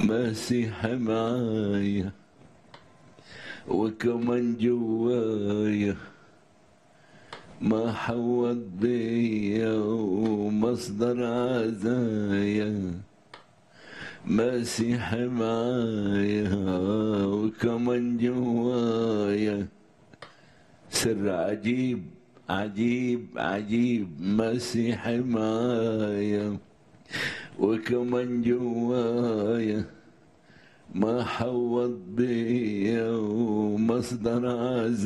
مسيح معايا وكمان جوايا ما حوض بيا ومصدر عزايا مسيح معايا وكمان جوايا سر عجيب عجيب عجيب مسيح معايا وكمان جوايا ما حوض بيا ومصدر عزايا